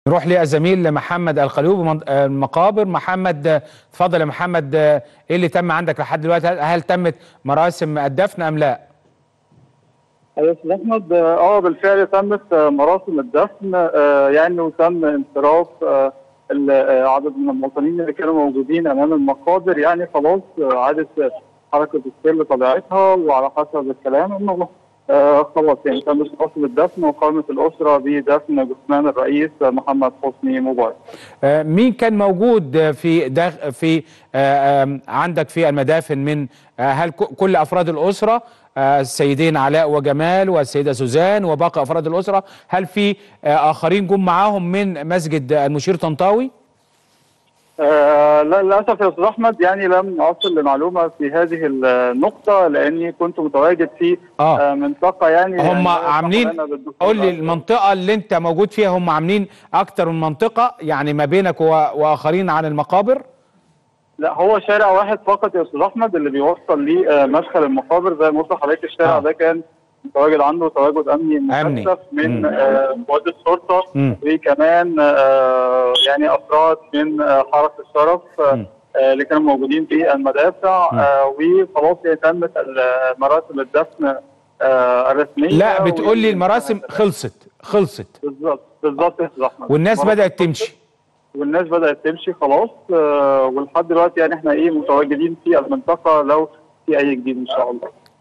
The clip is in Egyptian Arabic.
نروح للزميل محمد الخليوب من- آه، المقابر محمد آه، اتفضل يا محمد آه، ايه اللي تم عندك لحد دلوقتي هل- هل تمت مراسم الدفن ام لا يا استاذ احمد اه بالفعل تمت آه، مراسم الدفن آه، يعني وتم انصراف آه، ال- آه، عدد من المواطنين اللي كانوا موجودين امام المقابر يعني خلاص آه، عادت آه، حركه السير لطبيعتها وعلى حسب الكلام انه آه، خلاص يعني تم مراسم الدفن وقامت الاسره بدفن جثمان الرئيس آه، محمد حسني مبارك. آه، مين كان موجود آه، في داخ في آه، آم، عندك في المدافن من آه، هل ك- كل افراد الاسره آه، السيدين علاء وجمال والسيده سوزان وباقي افراد الاسره هل في آه، اخرين جم معاهم من مسجد المشير طنطاوي آه لا للاسف يا استاذ احمد يعني لم اصل لمعلومه في هذه النقطه لاني كنت متواجد في آه. آه منطقه يعني هم يعني عاملين أنا بالدخول قول لي بقى. المنطقة اللي انت موجود فيها هم عاملين اكتر من منطقة يعني ما بينك و- واخرين عن المقابر لا هو شارع واحد فقط يا استاذ احمد اللي بيوصل لمدخل المقابر زي ما قلت لحضرتك الشارع آه. ده كان متواجد عنده تواجد امني أمني. مكثف من مم. آه قوات الشرطه مم. وكمان آه يعني افراد من آه حرس الشرف آه مم. آه، اللي كانوا موجودين في المدافع مم. آه وخلاص هي تمت ال- مراسم الدفن آه الرسميه لا بتقول لي و- المراسم خلصت خلصت بالظبط بالظبط يا استاذ احمد والناس مراسم بدأت تمشي والناس بدأت تمشي خلاص آه، ولحد دلوقتي يعني احنا ايه متواجدين في المنطقة لو في أي جديد إن شاء الله